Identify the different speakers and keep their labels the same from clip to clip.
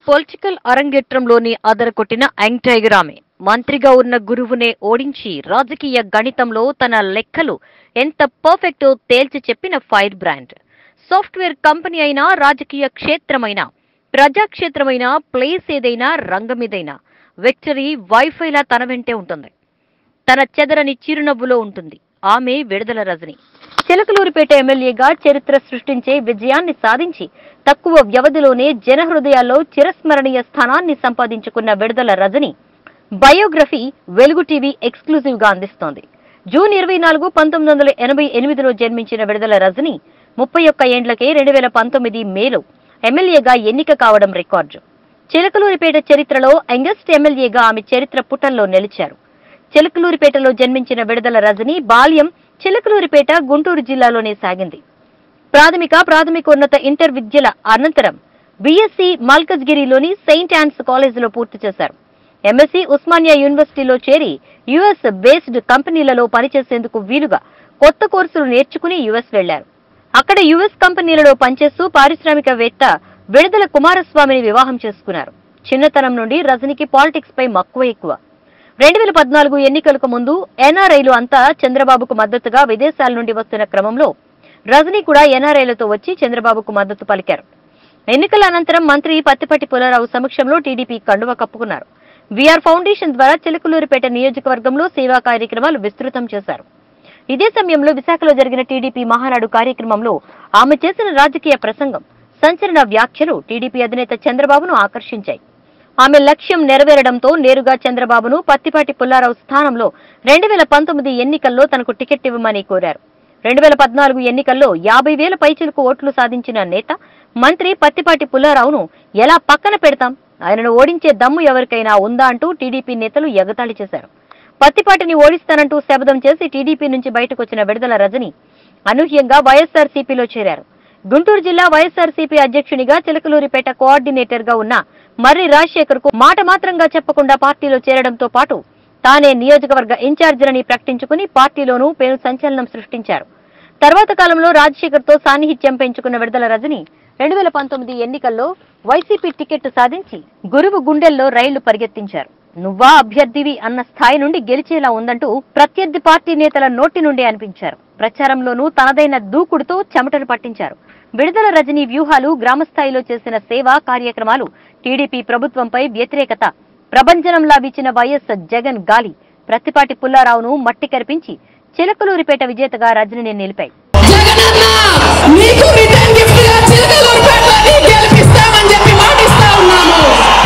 Speaker 1: political అరంగేట్రంలోని అదరకొట్టిన young tiger ఆమె మంత్రిగా ఉన్న గురువునే ఓడించి రాజకీయ గణితంలో తన లెక్కలు ఎంత పర్ఫెక్టో తేల్చి చెప్పిన ఫైర్ బ్రాండ్ సాఫ్ట్వేర్ కంపెనీ అయినా రాజకీయ క్షేత్రమైనా ప్రజాక్షేత్రమైనా ప్లేస్ ఏదైనా రంగమేదైనా విక్టరీ వైఫైలా తన వెంటే ఉంటుంది తన చెదరని చిరునవ్వులో ఉంటుంది ఆమె విడుదల రజని చిలకలూరిపేట ఎమ్మెల్యేగా చరిత్ర సృష్టించే విజయాన్ని సాధించి తక్కువ వ్యవధిలోనే జనహృదయాల్లో చిరస్మరణీయ స్థానాన్ని సంపాదించుకున్న విడుదల Rajini biography Velugu TV exclusive గా అందిస్తోంది జూన్ ఇరవై నాలుగు పంతొమ్మిది వందల ఎనభై ఎనిమిదిలో జన్మించిన విడుదల రజని ముప్పై ఒక్క ఏండ్లకే రెండు వేల పంతొమ్మిది మేలో ఎమ్మెల్యేగా ఎన్నిక కావడం రికార్డు చిలకలూరిపేట చరిత్రలో యంగెస్ట్ ఎమ్మెల్యేగా ఆమె చరిత్ర పుటల్లో నిలిచారు చిలకలూరిపేటలో జన్మించిన విడుదల రజని బాల్యం చిలకలూరిపేట గుంటూరు జిల్లాలోనే సాగింది ప్రాథమిక ప్రాథమికోన్నత ఇంటర్ విద్యల అనంతరం బీఎస్సీ మల్కజ్గిరిలోని సెయింట్ యాన్స్ కాలేజీలో పూర్తి చేశారు ఎంఎస్సీ ఉస్మానియా యూనివర్సిటీలో చేరి యుఎస్ బేస్డ్ కంపెనీలలో పనిచేసేందుకు వీలుగా కొత్త కోర్సులు నేర్చుకుని యుఎస్ వెళ్లారు అక్కడ యుఎస్ కంపెనీలలో పనిచేస్తూ పారిశ్రామికవేత్త విడుదల కుమారస్వామిని వివాహం చేసుకున్నారు చిన్నతనం నుండి రజనికి పాలిటిక్స్ పై మక్కువ ఎక్కువ రెండు వేల పద్నాలుగు ఎన్నికలకు ముందు ఎన్ఆర్ఐలు అంతా చంద్రబాబుకు మద్దతుగా విదేశాల నుండి వస్తున్న క్రమంలో రజనీ కూడా ఎన్ఆర్ఐలతో వచ్చి చంద్రబాబుకు మద్దతు పలికారు ఎన్నికల అనంతరం మంత్రి పత్తిపట్టి పుల్లారావు సమక్షంలో టీడీపీ కండువ కప్పుకున్నారు విఆర్ ఫౌండేషన్ ద్వారా చిలకలూరిపేట నియోజకవర్గంలో సేవా కార్యక్రమాలు విస్తృతం చేశారు ఇదే సమయంలో విశాఖలో జరిగిన టీడీపీ మహానాడు కార్యక్రమంలో ఆమె చేసిన రాజకీయ ప్రసంగం సంచలన వ్యాఖ్యలు టీడీపీ అధినేత చంద్రబాబును ఆకర్షించాయి ఆమె లక్ష్యం నెరవేరడంతో నేరుగా చంద్రబాబును పత్తిపాటి పుల్లారావు స్థానంలో రెండు వేల పంతొమ్మిది ఎన్నికల్లో తనకు టికెట్ ఇవ్వమని కోరారు రెండు వేల పద్నాలుగు ఎన్నికల్లో యాభై వేల పైచిలకు ఓట్లు సాధించిన నేత మంత్రి పత్తిపాటి పుల్లారావును ఎలా పక్కన పెడతాం ఆయనను ఓడించే దమ్ము ఎవరికైనా ఉందా అంటూ టీడీపీ నేతలు ఎగతాళి చేశారు పత్తిపాటిని ఓడిస్తానంటూ శపథం చేసి టీడీపీ నుంచి బయటకొచ్చిన విడుదల రజని అనూహ్యంగా వైఎస్ఆర్సీపీలో చేరారు గుంటూరు జిల్లా వైఎస్ఆర్సీపీ అధ్యక్షునిగా చిలకలూరిపేట కోఆర్డినేటర్ గా ఉన్న మర్రి రాజశేఖర్ కు మాట మాత్రంగా చెప్పకుండా పార్టీలో చేరడంతో పాటు తానే నియోజకవర్గ ఇన్ఛార్జిలని ప్రకటించుకుని పార్టీలోనూ పేరు సంచలనం సృష్టించారు తర్వాత కాలంలో రాజశేఖర్ తో సాన్నిహిత్యం పెంచుకున్న విడుదల రజని రెండు వేల పంతొమ్మిది ఎన్నికల్లో వైసీపీ టికెట్ సాధించి గురువు గుండెల్లో రైళ్లు పరిగెత్తించారు నువ్వా అభ్యర్థివి అన్న స్థాయి నుండి గెలిచేలా ఉందంటూ ప్రత్యర్థి పార్టీ నేతల నోటి నుండి అనిపించారు ప్రచారంలోనూ తనదైన దూకుడుతో చెమటలు పట్టించారు విడుదల రజనీ వ్యూహాలు గ్రామస్థాయిలో చేసిన సేవా కార్యక్రమాలు టీడీపీ ప్రభుత్వంపై వ్యతిరేకత ప్రభంజనంలా వీచిన వైఎస్ జగన్ గాలి ప్రత్తిపాటి పుల్లారావును మట్టి కరిపించి చిలకలూరిపేట విజేతగా రజనిని నిలిపాయి
Speaker 2: జగనన్న నీకు రిటర్న్ గిఫ్ట్ గా చిలకలూరుపేటని గెలిపిస్తామని చెప్పి మాటిస్తా ఉన్నాము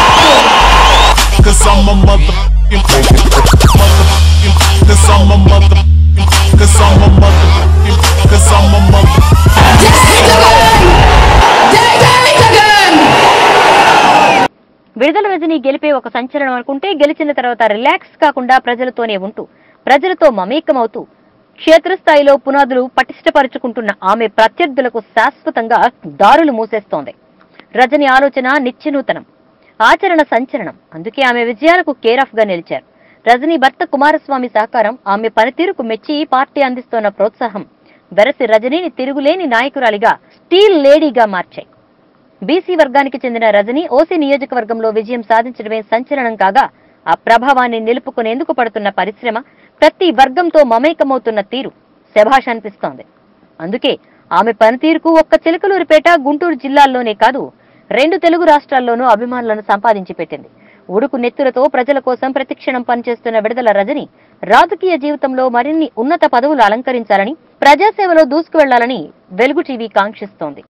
Speaker 3: Cause I'm a motherfucking motherfucking Cause I'm a motherfucking Cause I'm a motherfucking Cause I'm a motherfucking
Speaker 2: జై జగన్ జై జై జగన్
Speaker 1: విడుదల రజని గెలిపే ఒక సంచలనం అనుకుంటే గెలిచిన తర్వాత రిలాక్స్ కాకుండా ప్రజలతోనే ఉంటూ ప్రజలతో మమేకమవుతూ క్షేత్రస్థాయిలో పునాదులు పటిష్టపరుచుకుంటున్న ఆమె ప్రత్యర్థులకు శాశ్వతంగా దారులు మూసేస్తోంది రజని ఆలోచన నిత్యనూతనం ఆచరణ సంచలనం అందుకే ఆమె విజయాలకు కేరాఫ్ గా నిలిచారు రజని భర్త కుమారస్వామి సహకారం ఆమె పనితీరుకు మెచ్చి పార్టీ అందిస్తోన్న ప్రోత్సాహం వెరసి రజనీని తిరుగులేని నాయకురాలిగా స్టీల్ లేడీగా మార్చాయి బీసీ వర్గానికి చెందిన రజని ఓసీ నియోజకవర్గంలో విజయం సాధించడమే సంచలనం కాగా ఆ ప్రభావాన్ని నిలుపుకునేందుకు పడుతున్న పరిశ్రమ ప్రతి వర్గంతో మమేకమవుతున్న తీరు శభాష్ అనిపిస్తోంది అందుకే ఆమె పనితీరుకు ఒక్క చిలకలూరిపేట గుంటూరు జిల్లాల్లోనే కాదు రెండు తెలుగు రాష్ట్రాల్లోనూ అభిమానులను సంపాదించి పెట్టింది ఉడుకు నెత్తులతో ప్రజల కోసం ప్రతిక్షణం పనిచేస్తున్న విడుదల రజని రాజకీయ జీవితంలో మరిన్ని ఉన్నత పదవులు అలంకరించాలని ప్రజాసేవలో దూసుకువెళ్లాలని వెలుగు టీవీ కాంక్షిస్తోంది